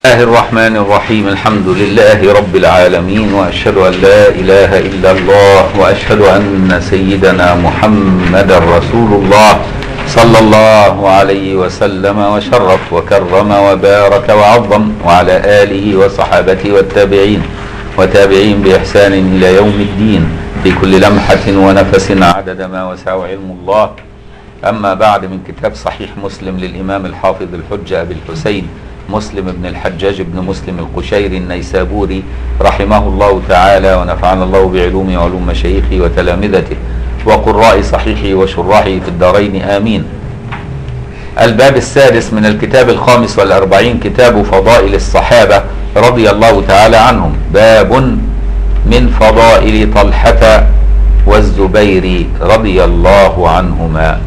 الله الرحمن الرحيم الحمد لله رب العالمين واشهد ان لا اله الا الله واشهد ان سيدنا محمدا رسول الله صلى الله عليه وسلم وشرف وكرم وبارك وعظم وعلى اله وصحابته والتابعين وتابعين باحسان الى يوم الدين في كل لمحه ونفس عدد ما وسعه علم الله اما بعد من كتاب صحيح مسلم للامام الحافظ الحجه ابي الحسين مسلم بن الحجاج بن مسلم القشيري النيسابوري رحمه الله تعالى ونفعنا الله بعلومه وعلوم مشايخه وتلامذته وقراء صحيحه وشراحه في الدارين آمين الباب السادس من الكتاب الخامس والأربعين كتاب فضائل الصحابة رضي الله تعالى عنهم باب من فضائل طلحة والزبير رضي الله عنهما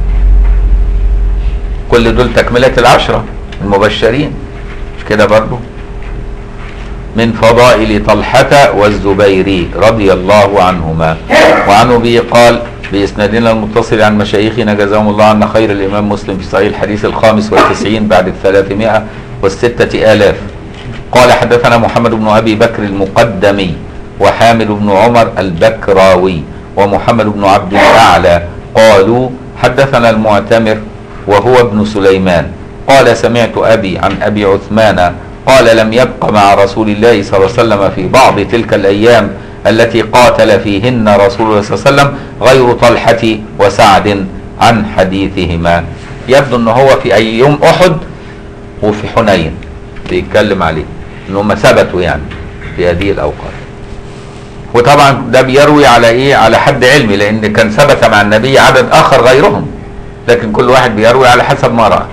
كل دول تكملة العشرة المبشرين مش كده برضو من فضائل طلحة والزبير رضي الله عنهما وعن أبي قال بإسنادنا المتصل عن مشايخنا جزاهم الله عنا خير الإمام مسلم في صحيح الحديث الخامس والتسعين بعد الثلاثمائة والستة آلاف قال حدثنا محمد بن أبي بكر المقدمي وحامد بن عمر البكراوي ومحمد بن عبد الأعلى قالوا حدثنا المعتمر وهو ابن سليمان قال سمعت أبي عن أبي عثمان قال لم يبق مع رسول الله صلى الله عليه وسلم في بعض تلك الأيام التي قاتل فيهن رسول الله صلى الله عليه وسلم غير طلحة وسعد عن حديثهما يبدو ان هو في أي يوم أحد وفي حنين بيتكلم عليه ان هم ثبتوا يعني في هذه الأوقات وطبعا ده بيروي على ايه على حد علمي لان كان ثبت مع النبي عدد اخر غيرهم لكن كل واحد بيروي على حسب ما رأى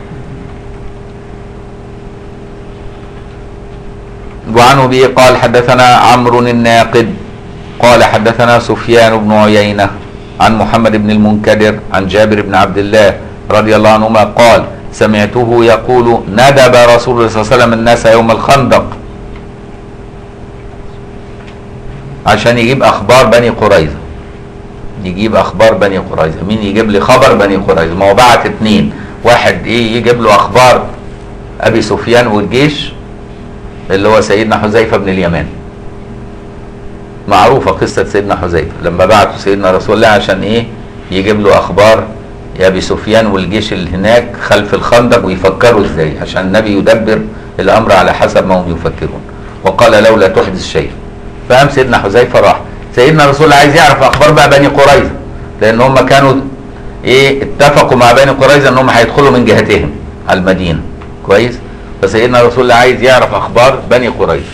وعنه به قال حدثنا عمرو الناقد قال حدثنا سفيان بن عيينة عن محمد بن المنكدر عن جابر بن عبد الله رضي الله عنهما قال سمعته يقول ندب رسول الله صلى الله عليه وسلم الناس يوم الخندق عشان يجيب اخبار بني قريظه يجيب اخبار بني قريظه مين يجيب لي خبر بني قريظه ما هو بعت اتنين واحد ايه يجيب له اخبار ابي سفيان والجيش اللي هو سيدنا حذيفه بن اليمان معروفه قصه سيدنا حذيفه لما بعتوا سيدنا رسول الله عشان ايه يجيب له اخبار يا ابي سفيان والجيش اللي هناك خلف الخندق ويفكروا ازاي عشان النبي يدبر الامر على حسب ما هم يفكرون وقال لولا تحدث شيء فقام سيدنا حذيفه راح سيدنا رسول الله عايز يعرف اخبار بقى بني قريظه لان هم كانوا ايه اتفقوا مع بني قريظه ان هم هيدخلوا من جهتهم على المدينه كويس فسيدنا رسول الله عايز يعرف اخبار بني قريظه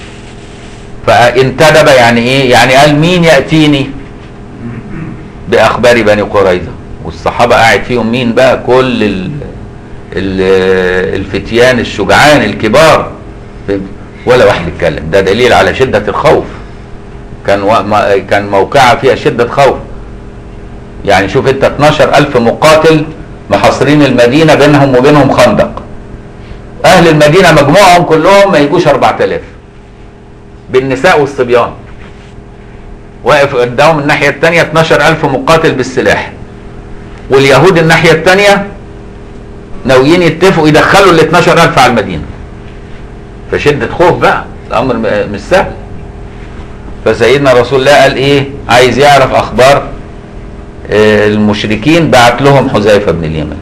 فانتدب يعني ايه يعني قال مين ياتيني باخبار بني قريظه والصحابه قاعد فيهم مين بقى كل ال ال الفتيان الشجعان الكبار ولا واحد يتكلم ده دليل على شده الخوف كان و... ما... كان موقعها فيها شده خوف يعني شوف انت 12000 مقاتل محاصرين المدينه بينهم وبينهم خندق اهل المدينه مجموعهم كلهم ما يجوش 4000 بالنساء والصبيان واقف قدامهم الناحيه الثانيه 12000 مقاتل بالسلاح واليهود الناحيه الثانيه ناويين يتفقوا يدخلوا ال 12000 على المدينه فشده خوف بقى الامر مش سهل فسيدنا رسول الله قال ايه عايز يعرف اخبار المشركين بعت لهم حذيفه بن اليمان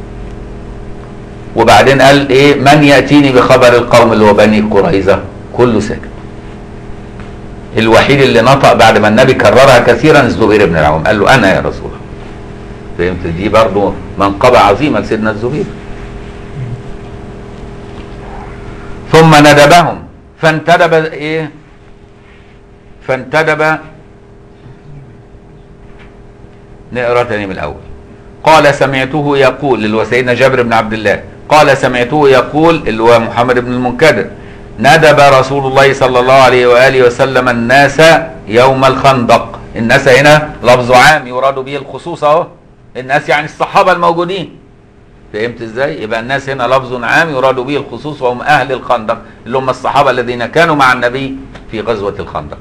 وبعدين قال ايه من ياتيني بخبر القوم اللي هو بني قريظه كله ساكت الوحيد اللي نطق بعد ما النبي كررها كثيرا الزبير بن العوام قال له انا يا رسول الله فهمت دي برضه منقبه عظيمه لسيدنا الزبير ثم ندبهم فانتدب ايه فانتدب نقرا تاني من الاول قال سمعته يقول اللي هو سيدنا جابر بن عبد الله قال سمعته يقول اللي هو محمد بن المنكدر ندب رسول الله صلى الله عليه واله وسلم الناس يوم الخندق الناس هنا لفظ عام يراد به الخصوص اهو الناس يعني الصحابه الموجودين فهمت ازاي يبقى الناس هنا لفظ عام يراد به الخصوص وهم اهل الخندق اللي هم الصحابه الذين كانوا مع النبي في غزوه الخندق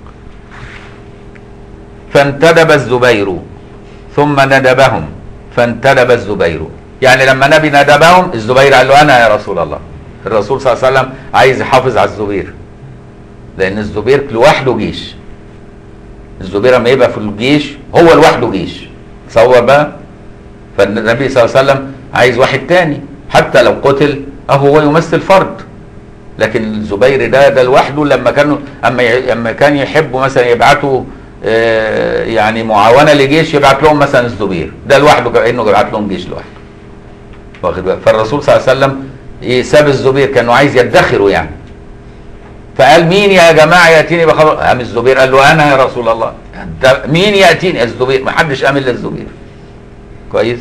فانتدب الزبير ثم ندبهم فانتدب الزبير يعني لما النبي ندبهم الزبير قال له انا يا رسول الله الرسول صلى الله عليه وسلم عايز يحافظ على الزبير لان الزبير لوحده جيش الزبير لما يبقى في الجيش هو لوحده جيش تصور بقى فالنبي صلى الله عليه وسلم عايز واحد تاني حتى لو قتل اهو هو يمثل فرد لكن الزبير ده ده لوحده لما كانوا اما ي- اما كان يحبوا مثلا يبعتوا آه، يعني معاونه لجيش يبعت لهم مثلا الزبير ده لوحده كانه يبعت لهم جيش لوحده واخد بالك فالرسول صلى الله عليه وسلم إيه ساب الزبير كانه عايز يدخره يعني فقال مين يا جماعه ياتيني بخبر قام الزبير قال له انا يا رسول الله ده مين ياتيني الزبير ما حدش قام الا الزبير كويس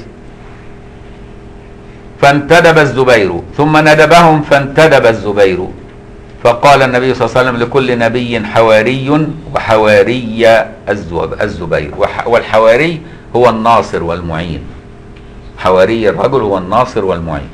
فانتدب الزبير ثم ندبهم فانتدب الزبير فقال النبي صلى الله عليه وسلم لكل نبي حواري وحواري الزب- الزبير وح- والحواري هو الناصر والمعين حواري الرجل هو الناصر والمعين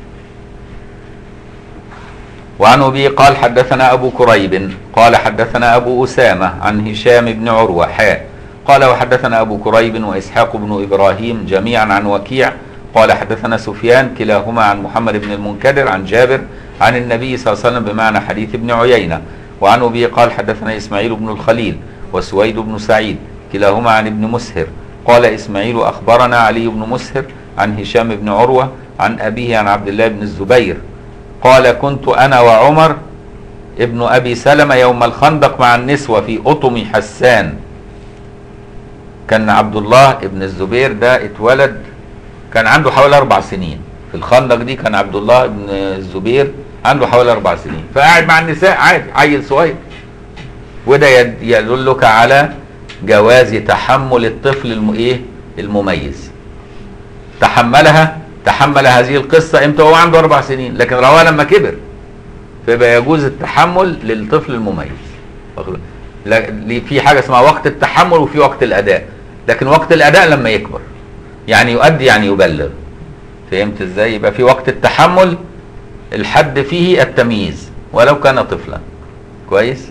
وعن ابي قال حدثنا ابو كريب قال حدثنا ابو اسامه عن هشام بن عروه حاء قال وحدثنا ابو كريب واسحاق بن ابراهيم جميعا عن وكيع قال حدثنا سفيان كلاهما عن محمد بن المنكدر عن جابر عن النبي صلى الله عليه وسلم بمعنى حديث ابن عيينه وعن ابي قال حدثنا اسماعيل بن الخليل وسويد بن سعيد كلاهما عن ابن مسهر قال اسماعيل اخبرنا علي بن مسهر عن هشام بن عروه عن ابيه عن عبد الله بن الزبير قال كنت انا وعمر ابن ابي سلمه يوم الخندق مع النسوه في اطم حسان كان عبد الله ابن الزبير ده اتولد كان عنده حوالي اربع سنين في الخندق دي كان عبد الله ابن الزبير عنده حوالي اربع سنين فقاعد مع النساء عادي عيل صغير وده يد- يدلك على جواز تحمل الطفل الم... ايه المميز تحملها تحمل هذه القصة امتى وهو عنده أربع سنين لكن رواها لما كبر فيبقى يجوز التحمل للطفل المميز واخد بالك؟ لا- ليه- في حاجة اسمها وقت التحمل وفي وقت الأداء لكن وقت الأداء لما يكبر يعني يؤدي يعني يبلغ فهمت ازاي يبقى في وقت التحمل الحد فيه التمييز ولو كان طفلا كويس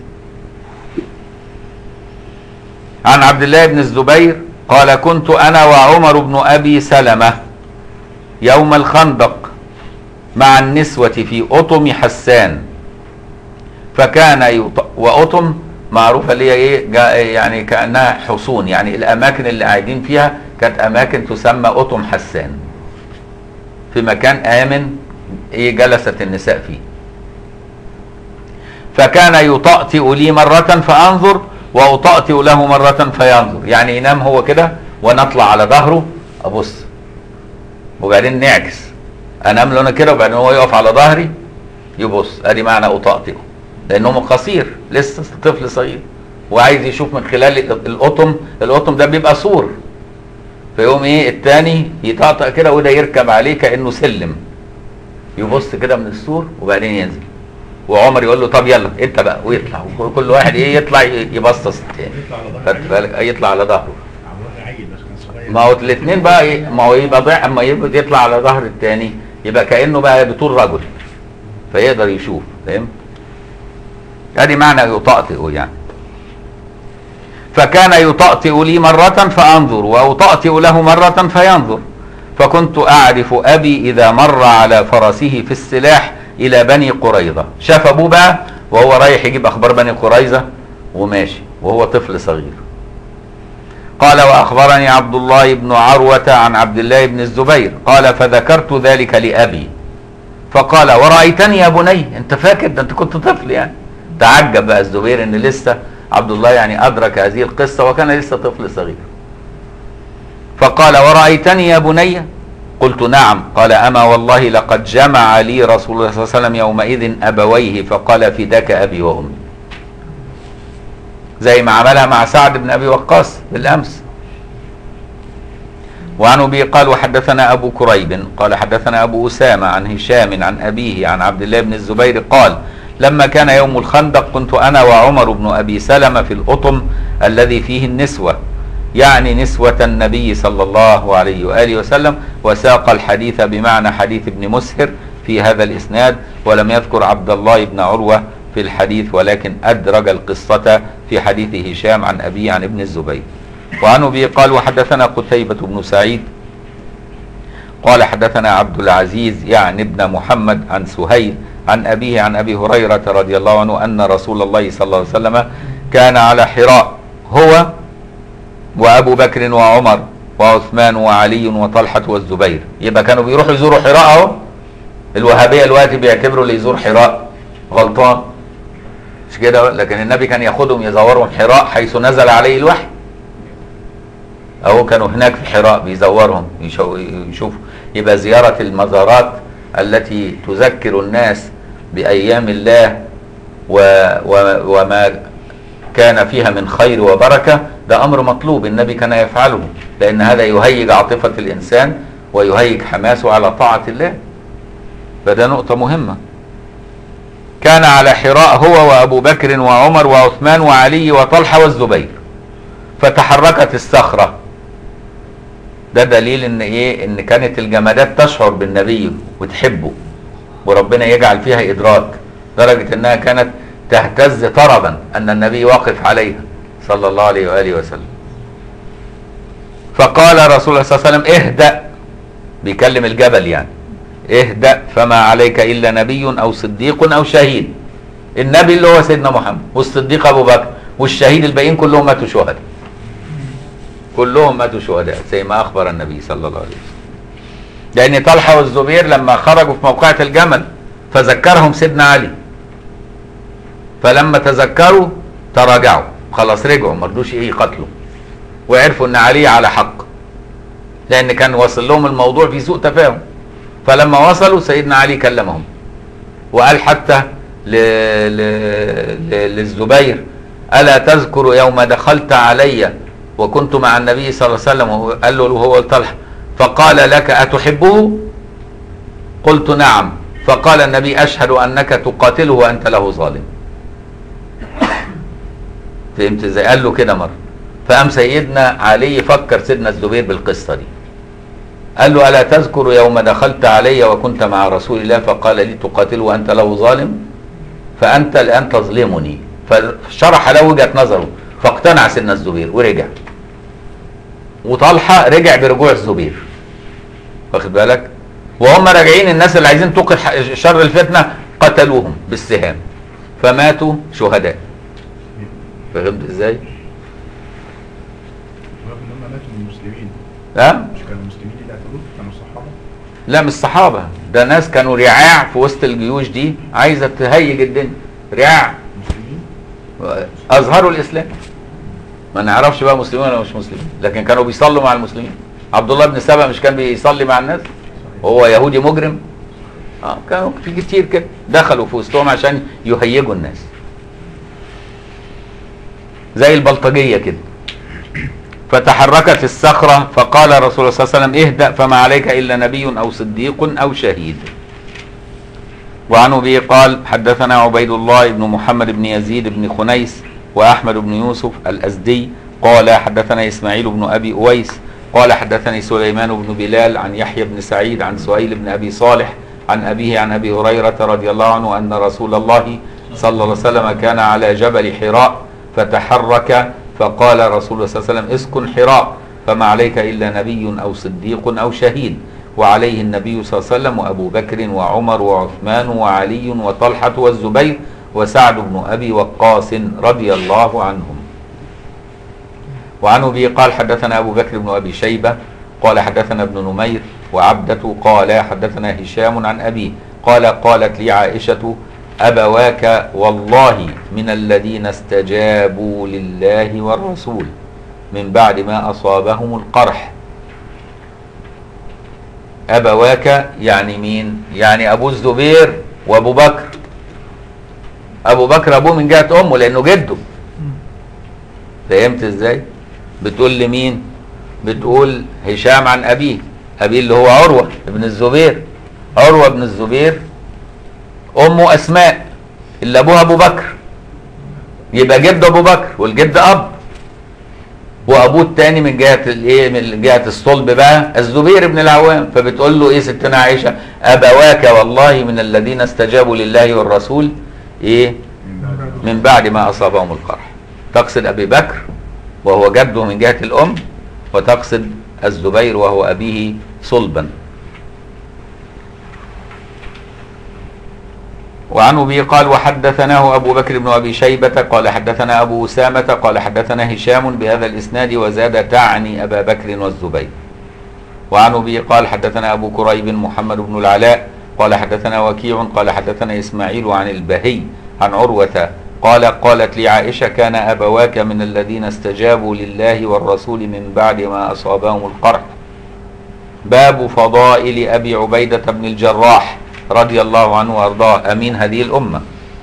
عن عبد الله بن الزبير قال كنت انا وعمر بن ابي سلمه يوم الخندق مع النسوة في أطم حسان فكان يط... وأطم معروفة اللي هي إيه جا- يعني كأنها حصون يعني الأماكن اللي قاعدين فيها كانت أماكن تسمى أطم حسان في مكان آمن إيه جلست النساء فيه فكان يطأطئ لي مرة فأنظر وأطأطئ له مرة فينظر يعني ينام هو كده ونطلع على ظهره أبص وبعدين نعكس انام له انا كده وبعدين هو يقف على ظهري يبص ادي معنى اطأطئه لانه قصير لسه طفل صغير وعايز يشوف من خلال القطم القطم ده بيبقى سور فيقوم ايه التاني يطأطأ كده وده يركب عليه كانه سلم يبص كده من السور وبعدين ينزل وعمر يقول له طب يلا انت بقى ويطلع وكل واحد ايه يطلع يبصص التاني يطلع على ظهره خدت بالك يطلع على ظهره عمرو عيل بس كان صغير ما هو الاثنين بقى ايه ما هو يبقى ضيع اما يبقى يطلع على ظهر الثاني يبقى كانه بقى بطول رجل فيقدر يشوف فاهم ادي معنى يطأطئ يعني فكان يطأطئ لي مرة فأنظر وأطأطئ له مرة فينظر فكنت أعرف أبي إذا مر على فرسه في السلاح إلى بني قريظة شاف أبوه بقى وهو رايح يجيب أخبار بني قريظة وماشي وهو طفل صغير قال واخبرني عبد الله بن عروه عن عبد الله بن الزبير قال فذكرت ذلك لابي فقال ورايتني يا بني انت فاكر ده انت كنت طفل يعني تعجب بقى الزبير ان لسه عبد الله يعني ادرك هذه القصه وكان لسه طفل صغير فقال ورايتني يا بني قلت نعم قال اما والله لقد جمع لي رسول الله صلى الله عليه وسلم يومئذ ابويه فقال فداك ابي وامي زي ما عملها مع سعد بن ابي وقاص بالامس وعن ابي قال وحدثنا ابو كريب قال حدثنا ابو اسامه عن هشام عن ابيه عن عبد الله بن الزبير قال لما كان يوم الخندق كنت انا وعمر بن ابي سلمه في الأطم الذي فيه النسوه يعني نسوة النبي صلى الله عليه وآله وسلم وساق الحديث بمعنى حديث ابن مسهر في هذا الإسناد ولم يذكر عبد الله بن عروة في الحديث ولكن أدرج القصة في حديث هشام عن أبيه عن ابن الزبير وعن أبي قال وحدثنا قتيبة بن سعيد قال حدثنا عبد العزيز يعني ابن محمد عن سهيل عن أبيه عن أبي هريرة رضي الله عنه أن رسول الله صلى الله عليه وسلم كان على حراء هو وأبو بكر وعمر وعثمان وعلي وطلحة والزبير يبقى كانوا بيروحوا يزوروا حراء اهو الوهابية دلوقتي بيعتبروا اللي يزور حراء غلطان مش كده لكن النبي كان ياخدهم يزورهم حراء حيث نزل عليه الوحي اهو كانوا هناك في حراء بيزورهم يشو- يشوفوا يبقى زيارة المزارات التي تذكر الناس بأيام الله و و وما كان فيها من خير وبركة ده أمر مطلوب النبي كان يفعله لأن هذا يهيج عاطفة الإنسان ويهيج حماسه على طاعة الله فده نقطة مهمة كان على حراء هو وأبو بكر وعمر وعثمان وعلي وطلحة والزبير فتحركت الصخرة ده دليل ان ايه ان كانت الجمادات تشعر بالنبي وتحبه وربنا يجعل فيها ادراك درجة انها كانت تهتز طربا ان النبي واقف عليها صلى الله عليه واله وسلم فقال رسول الله صلى الله عليه وسلم اهدأ بيكلم الجبل يعني اهدأ فما عليك الا نبي او صديق او شهيد النبي اللي هو سيدنا محمد والصديق ابو بكر والشهيد الباقيين كلهم ماتوا شهداء كلهم ماتوا شهداء زي ما اخبر النبي صلى الله عليه وسلم لان طلحه والزبير لما خرجوا في موقعة الجمل فذكرهم سيدنا علي فلما تذكروا تراجعوا خلاص رجعوا ما رضوش ايه يقتلوا وعرفوا ان علي على حق لان كان واصل لهم الموضوع في سوء تفاهم فلما وصلوا سيدنا علي كلمهم وقال حتى ل... ل... ل... للزبير الا تذكر يوم دخلت علي وكنت مع النبي صلى الله عليه وسلم وهو قال له هو طلحه فقال لك اتحبه قلت نعم فقال النبي اشهد انك تقاتله وانت له ظالم فهمت ازاي قال له كده مره فقام سيدنا علي فكر سيدنا الزبير بالقصه دي قال له الا تذكر يوم دخلت علي وكنت مع رسول الله فقال لي تقاتله وانت له ظالم فانت الان تظلمني فشرح له وجهه نظره فاقتنع سيدنا الزبير ورجع وطلحه رجع برجوع الزبير واخد بالك وهم راجعين الناس اللي عايزين توقف ح- شر الفتنه قتلوهم بالسهام فماتوا شهداء فهمت ازاي؟ رغم ان هم ماتوا من المسلمين ها؟ مش كانوا المسلمين اللي قتلوه كانوا الصحابه لا مش صحابه ده ناس كانوا رعاع في وسط الجيوش دي عايزه تهيج الدنيا رعاع مسلمين اظهروا الاسلام ما نعرفش بقى مسلمين ولا مش مسلمين لكن كانوا بيصلوا مع المسلمين عبد الله بن سبأ مش كان بيصلي مع الناس وهو يهودي مجرم اه كانوا في كتير كده دخلوا في وسطهم عشان يهيجوا الناس زي البلطجيه كده فتحركت الصخرة فقال رسول الله صلى الله عليه وسلم اهدأ فما عليك إلا نبي أو صديق أو شهيد وعن أبي قال حدثنا عبيد الله بن محمد بن يزيد بن خنيس وأحمد بن يوسف الأزدي قال حدثنا إسماعيل بن أبي أويس قال حدثني سليمان بن بلال عن يحيى بن سعيد عن سهيل بن أبي صالح عن أبيه عن أبي هريرة رضي الله عنه أن رسول الله صلى الله عليه وسلم كان على جبل حراء فتحرك فقال رسول الله صلى الله عليه وسلم اسكن حراء فما عليك إلا نبي أو صديق أو شهيد وعليه النبي صلى الله عليه وسلم وأبو بكر وعمر وعثمان وعلي وطلحة والزبير وسعد بن أبي وقاص رضي الله عنهم وعن أبي قال حدثنا أبو بكر بن أبي شيبة قال حدثنا ابن نمير وعبدة قال حدثنا هشام عن أبيه قال قالت لي عائشة أبواك والله من الذين استجابوا لله والرسول من بعد ما أصابهم القرح أبواك يعني مين يعني أبو الزبير وأبو بكر أبو بكر أبوه من جهة أمه لأنه جده فهمت إزاي بتقول لمين بتقول هشام عن أبيه أبيه اللي هو عروة ابن الزبير عروة بن الزبير أمه أسماء اللي أبوها أبو بكر يبقى جد أبو بكر والجد أب وابوه الثاني من جهه الايه من جهه الصلب بقى الزبير بن العوام فبتقول له ايه ستنا عائشه ابواك والله من الذين استجابوا لله والرسول ايه من بعد من بعد ما اصابهم القرح تقصد ابي بكر وهو جده من جهه الام وتقصد الزبير وهو ابيه صلبا وعن ابي قال وحدثناه ابو بكر بن ابي شيبه قال حدثنا ابو اسامه قال حدثنا هشام بهذا الاسناد وزاد تعني ابا بكر والزبير وعن ابي قال حدثنا ابو كريب محمد بن العلاء قال حدثنا وكيع قال حدثنا اسماعيل عن البهي عن عروه قال قالت لي عائشه كان ابواك من الذين استجابوا لله والرسول من بعد ما اصابهم القرح باب فضائل ابي عبيده بن الجراح رضي الله عنه وارضاه امين هذه الامه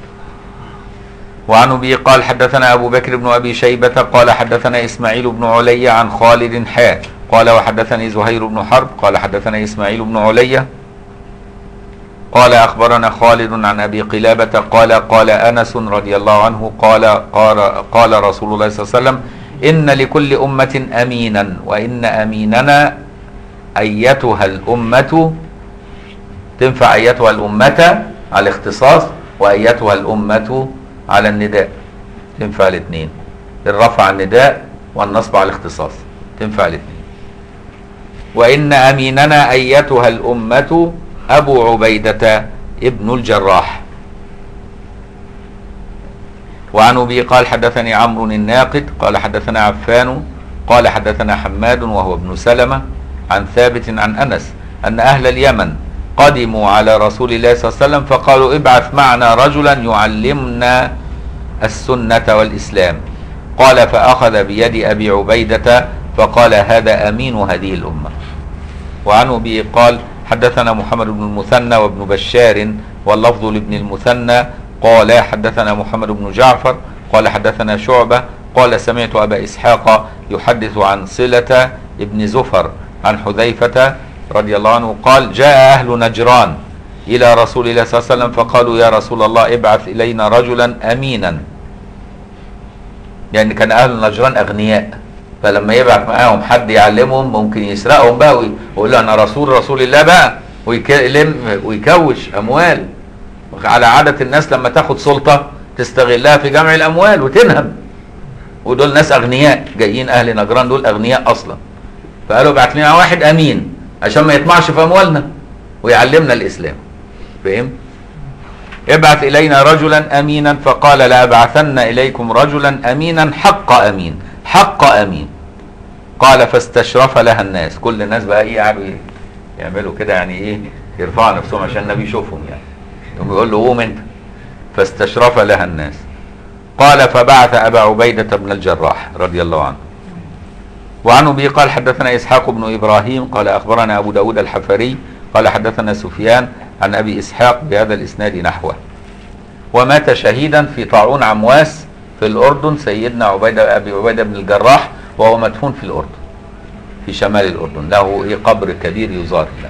وعن ابي قال حدثنا ابو بكر بن ابي شيبه قال حدثنا اسماعيل بن علي عن خالد حاء قال وحدثني زهير بن حرب قال حدثنا اسماعيل بن علي قال اخبرنا خالد عن ابي قلابه قال قال انس رضي الله عنه قال قال, قال رسول الله صلى الله عليه وسلم ان لكل امه امينا وان اميننا ايتها الامه تنفع ايتها الامه على الاختصاص وايتها الامه على النداء تنفع الاثنين الرفع على النداء والنصب على الاختصاص تنفع الاثنين وان اميننا ايتها الامه ابو عبيده ابن الجراح وعن ابي قال حدثني عمرو الناقد قال حدثنا عفان قال حدثنا حماد وهو ابن سلمه عن ثابت عن انس ان اهل اليمن قدموا على رسول الله صلى الله عليه وسلم فقالوا ابعث معنا رجلا يعلمنا السنه والاسلام قال فاخذ بيد ابي عبيده فقال هذا امين هذه الامه وعن ابي قال حدثنا محمد بن المثنى وابن بشار واللفظ لابن المثنى قال حدثنا محمد بن جعفر قال حدثنا شعبة قال سمعت أبا إسحاق يحدث عن صلة ابن زفر عن حذيفة رضي الله عنه قال جاء أهل نجران إلى رسول الله صلى الله عليه وسلم فقالوا يا رسول الله ابعث إلينا رجلا أمينا يعني كان أهل نجران أغنياء فلما يبعث معاهم حد يعلمهم ممكن يسرقهم بقى ويقول له انا رسول رسول الله بقى ويكلم ويكوش اموال على عاده الناس لما تاخد سلطه تستغلها في جمع الاموال وتنهب ودول ناس اغنياء جايين اهل نجران دول اغنياء اصلا فقالوا ابعت لنا واحد امين عشان ما يطمعش في اموالنا ويعلمنا الاسلام فهم ابعث الينا رجلا امينا فقال لابعثن اليكم رجلا امينا حق امين حق امين قال فاستشرف لها الناس كل الناس بقى ايه قعدوا إيه؟ يعملوا كده يعني ايه يرفعوا نفسهم عشان النبي يشوفهم يعني يقوم يقول له قوم انت فاستشرف لها الناس قال فبعث ابا عبيده بن الجراح رضي الله عنه وعن ابي قال حدثنا اسحاق بن ابراهيم قال اخبرنا ابو داود الحفري قال حدثنا سفيان عن ابي اسحاق بهذا الاسناد نحوه ومات شهيدا في طاعون عمواس في الأردن سيدنا عبيدة أبي عبيدة بن الجراح وهو مدفون في الأردن في شمال الأردن له إيه قبر كبير يزار له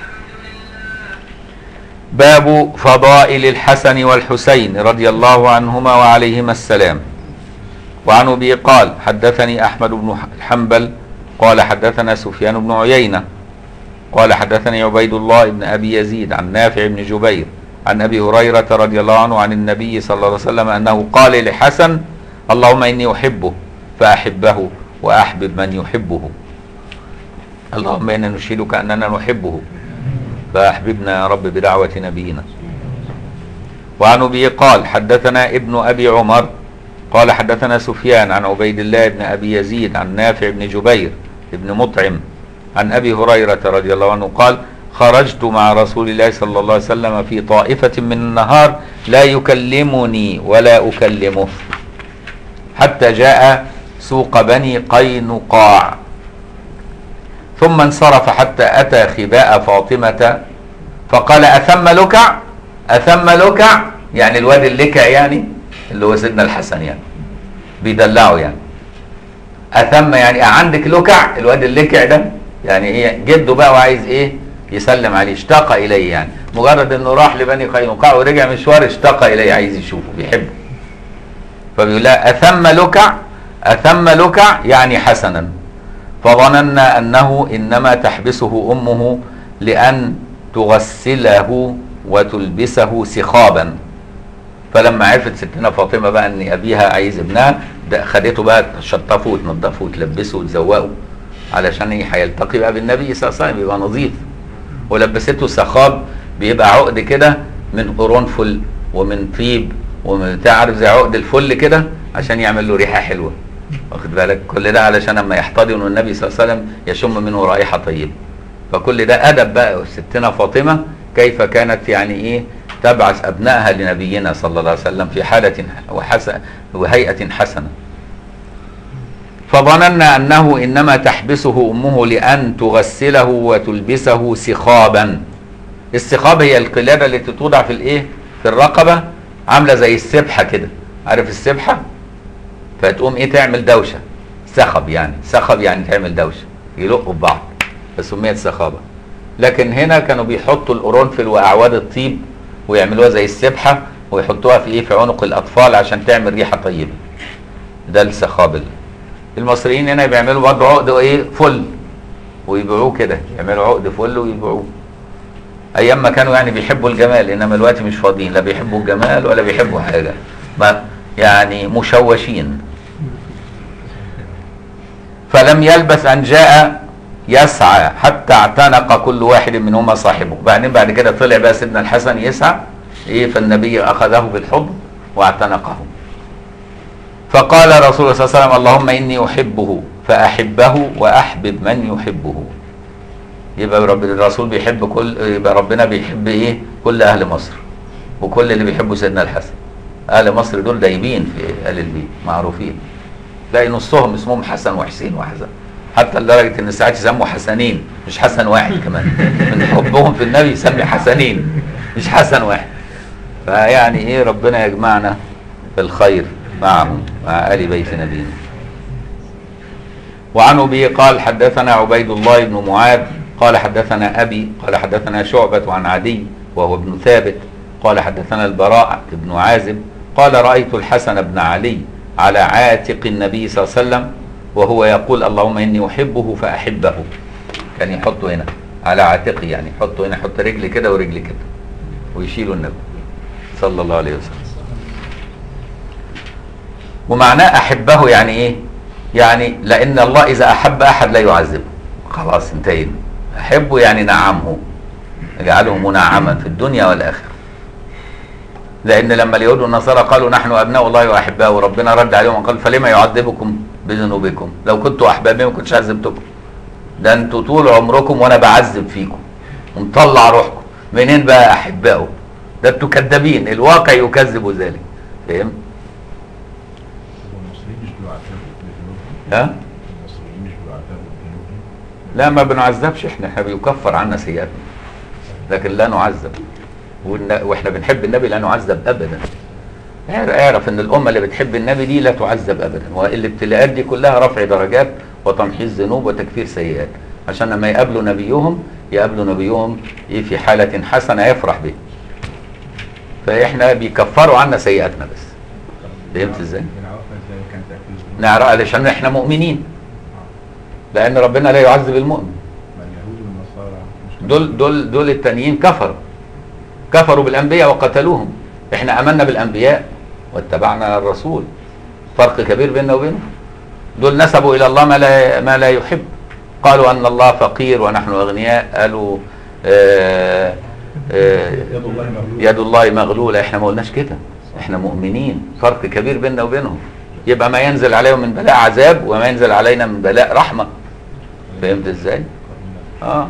باب فضائل الحسن والحسين رضي الله عنهما وعليهما السلام وعن أبي قال حدثني أحمد بن حنبل قال حدثنا سفيان بن عيينة قال حدثني عبيد الله بن أبي يزيد عن نافع بن جبير عن ابي هريره رضي الله عنه عن النبي صلى الله عليه وسلم انه قال لحسن اللهم اني احبه فاحبه واحبب من يحبه اللهم انا نشهدك اننا نحبه فاحببنا يا رب بدعوه نبينا وعن ابي قال حدثنا ابن ابي عمر قال حدثنا سفيان عن عبيد الله بن ابي يزيد عن نافع بن جبير بن مطعم عن ابي هريره رضي الله عنه قال خرجت مع رسول الله صلى الله عليه وسلم في طائفة من النهار لا يكلمني ولا أكلمه حتى جاء سوق بني قينقاع ثم انصرف حتى أتى خباء فاطمة فقال أثم لكع أثم لكع يعني الواد اللكع يعني اللي هو سيدنا الحسن يعني بيدلعه يعني أثم يعني عندك لكع الواد اللكع ده يعني ايه جده بقى وعايز ايه يسلم عليه اشتاق اليه يعني مجرد انه راح لبني قينقاع ورجع مشوار اشتاق اليه عايز يشوفه بيحبه فبيقول لها اثم لكع اثم لكع يعني حسنا فظننا انه انما تحبسه امه لان تغسله وتلبسه سخابا فلما عرفت ستنا فاطمه بقى ان ابيها عايز ابنها ده خدته بقى تشطفه وتنضفه وتلبسه وتزوقه علشان ايه هيلتقي بقى بالنبي صلى الله عليه وسلم يبقى نظيف ولبسته سخاب بيبقى عقد كده من قرنفل ومن طيب ومن تعرف زي عقد الفل كده عشان يعمل له ريحه حلوه واخد بالك كل ده علشان لما يحتضن النبي صلى الله عليه وسلم يشم منه رائحه طيبه فكل ده ادب بقى ستنا فاطمه كيف كانت يعني ايه تبعث ابنائها لنبينا صلى الله عليه وسلم في حاله وحسن وهيئه حسنه فظننا انه انما تحبسه امه لان تغسله وتلبسه سخابا السخاب هي القلاده التي توضع في الايه في الرقبه عامله زي السبحه كده عارف السبحه فتقوم ايه تعمل دوشه سخب يعني سخب يعني تعمل دوشه يلقوا ببعض فسميت سخابه لكن هنا كانوا بيحطوا القرنفل واعواد الطيب ويعملوها زي السبحه ويحطوها في ايه في عنق الاطفال عشان تعمل ريحه طيبه ده السخاب المصريين هنا بيعملوا برضه عقد ايه فل ويبيعوه كده يعملوا عقد فل ويبيعوه ايام ما كانوا يعني بيحبوا الجمال انما دلوقتي مش فاضيين لا بيحبوا الجمال ولا بيحبوا حاجه ما يعني مشوشين فلم يلبث ان جاء يسعى حتى اعتنق كل واحد منهما صاحبه بعدين بعد كده طلع بقى سيدنا الحسن يسعى ايه فالنبي اخذه بالحضن واعتنقه فقال رسول الله صلى الله عليه وسلم اللهم اني احبه فاحبه واحبب من يحبه يبقى رب الرسول بيحب كل يبقى ربنا بيحب ايه كل اهل مصر وكل اللي بيحبوا سيدنا الحسن اهل مصر دول دايبين في اهل البيت معروفين تلاقي نصهم اسمهم حسن وحسين وحسن حتى لدرجه ان ساعات يسموا حسنين مش حسن واحد كمان من حبهم في النبي يسمي حسنين مش حسن واحد فيعني ايه ربنا يجمعنا في الخير معهم مع ال بيت نبينا وعن ابي قال حدثنا عبيد الله بن معاذ قال حدثنا ابي قال حدثنا شعبه عن عدي وهو ابن ثابت قال حدثنا البراء بن عازب قال رايت الحسن بن علي على عاتق النبي صلى الله عليه وسلم وهو يقول اللهم اني احبه فاحبه كان يحطه هنا على عاتقه يعني يحطه هنا يحط رجل كده ورجل كده ويشيله النبي صلى الله عليه وسلم ومعناه احبه يعني ايه يعني لان الله اذا احب احد لا يعذبه خلاص انتهينا احبه يعني نعمه اجعله منعما في الدنيا والاخره لان لما اليهود والنصارى قالوا نحن ابناء الله واحباؤه وربنا رد عليهم وقال فلما يعذبكم بذنوبكم لو كنتوا احبابي ما كنتش عذبتكم ده انتوا طول عمركم وانا بعذب فيكم ومطلع روحكم منين بقى احبائه ده انتوا كذابين الواقع يكذب ذلك فهمت المصريين مش بيعذبوا بذنوبهم ها المصريين مش بيعذبوا بذنوبهم لا ما بنعذبش احنا احنا بيكفر عنا سيئاتنا لكن لا نعذب والن- واحنا بنحب النبي لا نعذب ابدا اعرف- اعرف ان الامه اللي بتحب النبي دي لا تعذب ابدا والابتلاءات دي كلها رفع درجات وتمحيص ذنوب وتكفير سيئات عشان لما يقابلوا نبيهم يقابلوا نبيهم ايه في حاله حسنه يفرح به فاحنا بيكفروا عنا سيئاتنا بس فهمت ازاي؟ بنعرفها ازاي كان تأكيد الذنوب نعرف علشان احنا مؤمنين لان ربنا لا يعذب المؤمن ما اليهود والنصارى مش دول دول دول التانيين كفروا كفروا بالانبياء وقتلوهم احنا امنا بالانبياء واتبعنا الرسول فرق كبير بيننا وبينهم دول نسبوا الى الله ما لا ما لا يحب قالوا ان الله فقير ونحن اغنياء قالوا آه آه يد الله مغلولة يد الله مغلوله احنا ما قلناش كده احنا مؤمنين فرق كبير بيننا وبينهم يبقى ما ينزل عليهم من بلاء عذاب وما ينزل علينا من بلاء رحمه فهمت ازاي؟ اه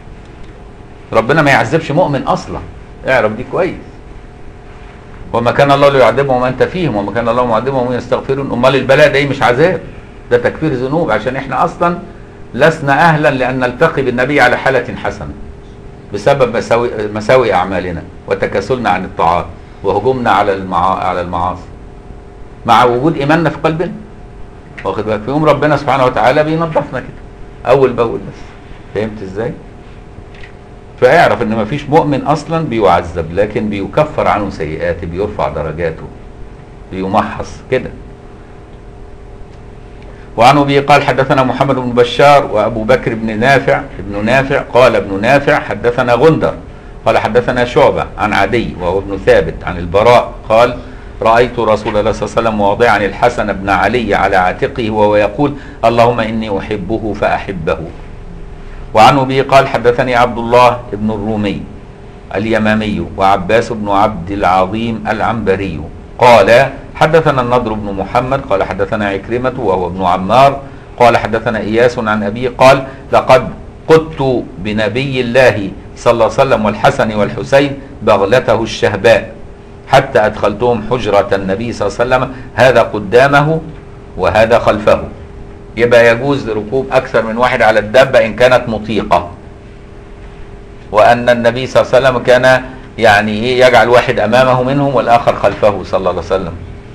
ربنا ما يعذبش مؤمن اصلا اعرف دي كويس وما كان الله ليعذبهم وانت فيهم وما كان الله معذبهم وهم يستغفرون امال البلاء ده إيه؟ مش عذاب ده تكفير ذنوب عشان احنا اصلا لسنا اهلا لان نلتقي بالنبي على حاله حسنه بسبب مساوئ مساوئ اعمالنا وتكاسلنا عن الطاعات وهجومنا على المعا... على المعاصي مع وجود ايماننا في قلبنا واخد بالك في يوم ربنا سبحانه وتعالى بينظفنا كده اول باول بس فهمت ازاي؟ فاعرف ان مفيش مؤمن اصلا بيعذب لكن بيكفر عنه سيئاته بيرفع درجاته بيمحص كده وعن ابي قال حدثنا محمد بن بشار وابو بكر بن نافع ابن نافع قال ابن نافع حدثنا غندر قال حدثنا شعبه عن عدي وهو ابن ثابت عن البراء قال رايت رسول الله صلى الله عليه وسلم واضعا الحسن بن علي على عاتقه وهو يقول اللهم اني احبه فاحبه وعن ابي قال حدثني عبد الله بن الرومي اليمامي وعباس بن عبد العظيم العنبري قال حدثنا النضر بن محمد قال حدثنا عكرمة وهو ابن عمار قال حدثنا إياس عن أبيه قال لقد قدت بنبي الله صلى الله عليه وسلم والحسن والحسين بغلته الشهباء حتى أدخلتهم حجرة النبي صلى الله عليه وسلم هذا قدامه وهذا خلفه يبقى يجوز ركوب أكثر من واحد على الدابة إن كانت مطيقة وأن النبي صلى الله عليه وسلم كان يعني إيه يجعل واحد أمامه منهم والآخر خلفه صلى الله عليه وسلم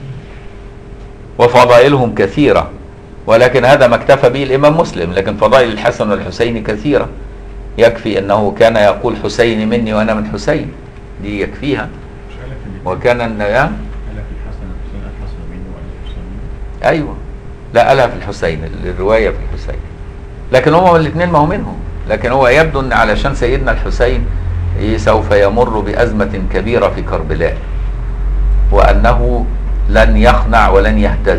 وفضائلهم كثيرة ولكن هذا ما اكتفى به الإمام مسلم لكن فضائل الحسن والحسين كثيرة يكفي أنه كان يقول حسين مني وأنا من حسين دي يكفيها مش قال لك ان وكان الن- يا قال لك الحسن الحسين الحسن مني وانا الحسين مني أيوة لا قالها في الحسين الرواية في الحسين لكن هما الاثنين ما هو منهم لكن هو يبدو أن علشان سيدنا الحسين إيه سوف يمر بأزمة كبيرة في كربلاء وأنه لن يخنع ولن يهتز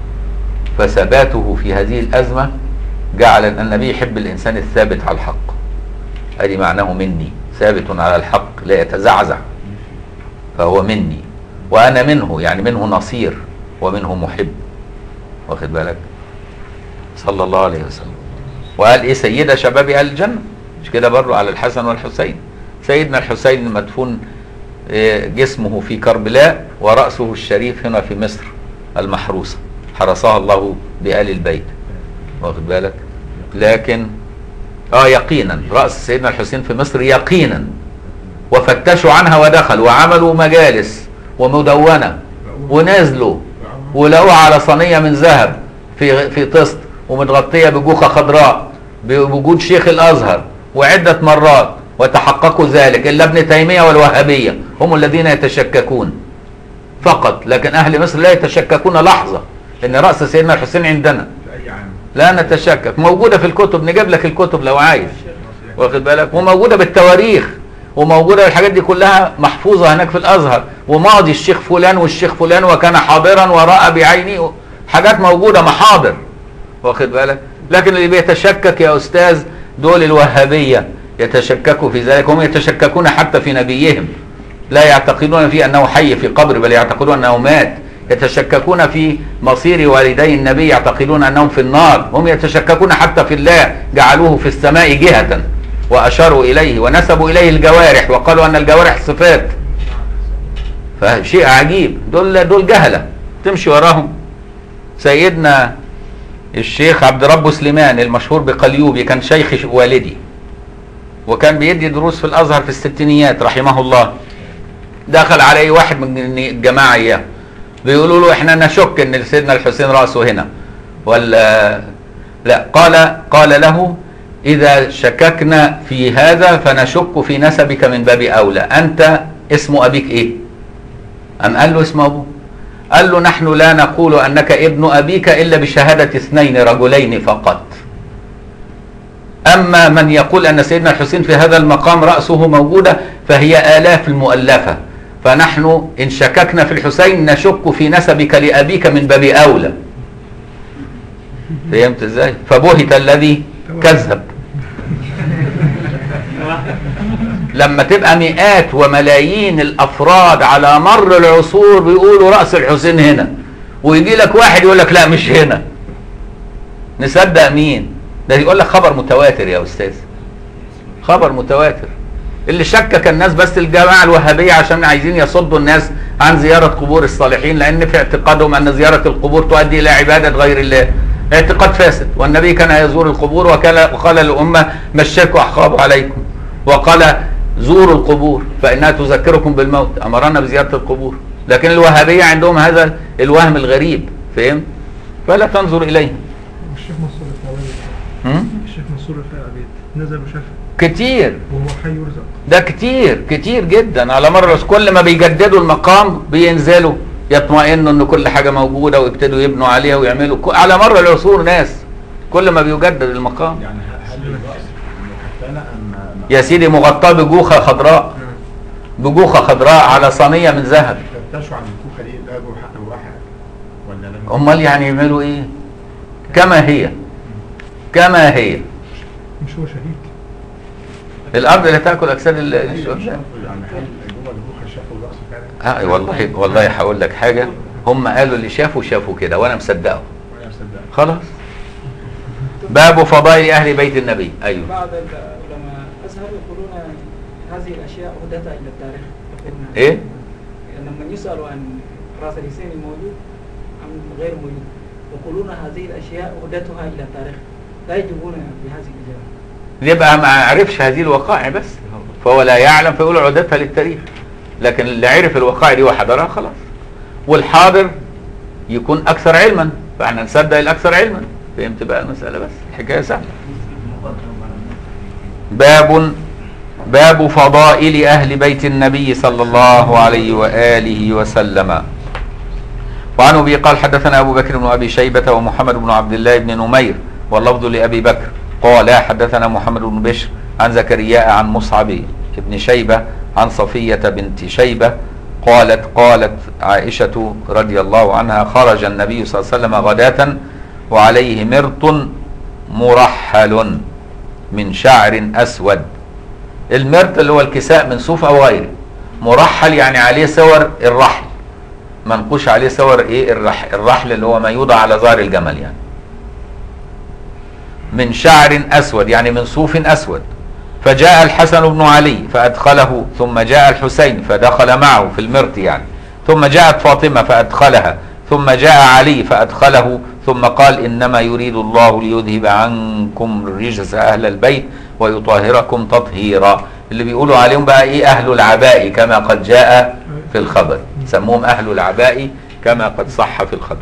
فثباته في هذه الأزمة جعل أن النبي يحب الإنسان الثابت على الحق هذه معناه مني ثابت على الحق لا يتزعزع فهو مني وأنا منه يعني منه نصير ومنه محب واخد بالك صلى الله عليه وسلم وقال ايه سيدة شباب اهل الجنة مش كده برضو على الحسن والحسين سيدنا الحسين مدفون إيه، جسمه في كربلاء ورأسه الشريف هنا في مصر المحروسة حرسها الله بآل البيت واخد بالك لكن اه يقينا رأس سيدنا الحسين في مصر يقينا وفتشوا عنها ودخلوا وعملوا مجالس ومدونة ونزلوا ولقوها على صينية من ذهب في في طست ومتغطية بجوخة خضراء بوجود شيخ الأزهر وعدة مرات وتحققوا ذلك إلا ابن تيمية والوهابية هم الذين يتشككون فقط لكن أهل مصر لا يتشككون لحظة إن رأس سيدنا الحسين عندنا في اي عام لا نتشكك موجودة في الكتب نجيب لك الكتب لو عايز واخد بالك وموجوده بالتواريخ وموجوده الحاجات دي كلها محفوظه هناك في الازهر وماضي الشيخ فلان والشيخ فلان وكان حاضرا وراى بعينه حاجات موجوده محاضر واخد بالك لكن اللي بيتشكك يا استاذ دول الوهابيه يتشككوا في ذلك هم يتشككون حتى في نبيهم لا يعتقدون فيه انه حي في قبر بل يعتقدون انه مات يتشككون في مصير والدي النبي يعتقدون انهم في النار هم يتشككون حتى في الله جعلوه في السماء جهة واشاروا اليه ونسبوا اليه الجوارح وقالوا ان الجوارح صفات فشيء عجيب دول دول جهلة تمشي وراهم سيدنا الشيخ عبد رب سليمان المشهور بقليوبي كان شيخ والدي وكان بيدي دروس في الازهر في الستينيات رحمه الله دخل عليه واحد من الجماعه اياه بيقولوا له احنا نشك ان سيدنا الحسين راسه هنا ولا لا قال قال له اذا شككنا في هذا فنشك في نسبك من باب اولى انت اسم ابيك ايه ام قال له اسم ابوه قال له نحن لا نقول انك ابن ابيك الا بشهاده اثنين رجلين فقط اما من يقول ان سيدنا الحسين في هذا المقام راسه موجوده فهي الاف المؤلفه فنحن ان شككنا في الحسين نشك في نسبك لابيك من باب اولى فهمت ازاي فبهت الذي كذب لما تبقى مئات وملايين الافراد على مر العصور بيقولوا راس الحسين هنا ويجي لك واحد يقول لك لا مش هنا نصدق مين ده يقول لك خبر متواتر يا استاذ خبر متواتر اللي شكك الناس بس الجماعه الوهابيه عشان عايزين يصدوا الناس عن زياره قبور الصالحين لان في اعتقادهم ان زياره القبور تؤدي الى عباده غير الله اعتقاد فاسد والنبي كان يزور القبور وكان وقال للامه ما الشرك احقاب عليكم وقال زوروا القبور فانها تذكركم بالموت امرنا بزياره القبور لكن الوهابيه عندهم هذا الوهم الغريب فهم فلا تنظر اليه الشيخ منصور الفاوي هم؟ الشيخ منصور الفاوي نزل وشاف كتير وهو حي يرزق ده كتير كتير جدا على مر الرسول كل ما بيجددوا المقام بينزلوا يطمئنوا ان كل حاجه موجوده ويبتدوا يبنوا عليها ويعملوا ك- على مر العصور ناس كل ما بيجدد المقام يعني ه- هل الرأس مكفلة أم يا سيدي مغطاه بجوخه خضراء بجوخه خضراء على صينيه من ذهب فتشوا عن الكوكة دي ده له حق واحد ولا لم امال يعني يعملوا ايه كما هي كما هي مش هو شهيد الارض اللي تاكل اجساد ال- الشهداء شافوا يعني هل الجمعة اللي بكره شافوا الرأس فعلا؟ اه والله والله هقول لك حاجه هم قالوا اللي شافوا شافوا كده وانا مصدقهم وأنا مصدق خلاص باب فضائل اهل بيت النبي ايوه بعض العلماء الازهر يقولون هذه الاشياء عهدتها الى التاريخ يقولون- ايه لما يسالوا عن راس الحسين موجود ام غير موجود يقولون هذه الاشياء عهدتها الى التاريخ لا يجيبون بهذه الاجابه يبقى ما عرفش هذه الوقائع بس فهو لا يعلم فيقول عدتها للتاريخ لكن اللي عرف الوقائع دي وحضرها خلاص والحاضر يكون اكثر علما فاحنا نصدق الاكثر علما فهمت بقى المساله بس الحكايه سهله باب باب فضائل اهل بيت النبي صلى الله عليه واله وسلم وعن ابي قال حدثنا ابو بكر بن ابي شيبه ومحمد بن عبد الله بن نمير واللفظ لابي بكر قال حدثنا محمد بن بشر عن زكريا عن مصعب بن شيبه عن صفيه بنت شيبه قالت قالت عائشه رضي الله عنها خرج النبي صلى الله عليه وسلم غداة وعليه مرط مرحل من شعر اسود المرط اللي هو الكساء من صوف او غيره مرحل يعني عليه صور الرحل منقوش عليه صور ايه الرح الرحل اللي هو ما يوضع على ظهر الجمل يعني من شعر اسود يعني من صوف اسود فجاء الحسن بن علي فادخله ثم جاء الحسين فدخل معه في المرط يعني ثم جاءت فاطمه فادخلها ثم جاء علي فادخله ثم قال انما يريد الله ليذهب عنكم الرجس اهل البيت ويطهركم تطهيرا اللي بيقولوا عليهم بقى ايه اهل العباء كما قد جاء في الخبر سموهم اهل العباء كما قد صح في الخبر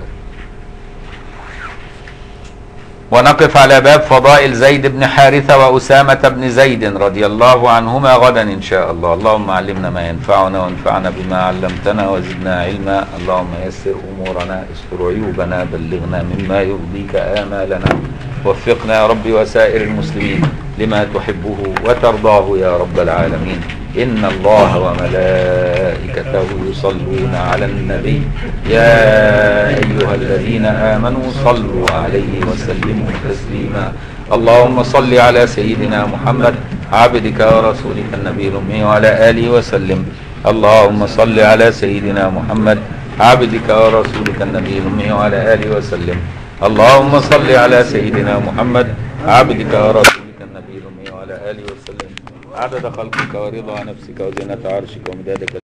ونقف على باب فضائل زيد بن حارثة وأسامة بن زيد رضي الله عنهما غدا إن شاء الله اللهم علمنا ما ينفعنا وانفعنا بما علمتنا وزدنا علما اللهم يسر أمورنا استر عيوبنا بلغنا مما يرضيك آمالنا وفقنا يا رب وسائر المسلمين لما تحبه وترضاه يا رب العالمين إن الله وملائكته يصلون على النبي يا أيها الذين آمنوا صلوا عليه وسلموا تسليما اللهم صل على سيدنا محمد عبدك ورسولك النبي الأمي وعلى آله وسلم اللهم صل على سيدنا محمد عبدك ورسولك النبي الأمي وعلى آله وسلم اللهم صل على سيدنا محمد عبدك ورسولك النبي الأمي وعلى آله وسلم عدد خلقك ورضا نفسك وزنة عرشك ومداد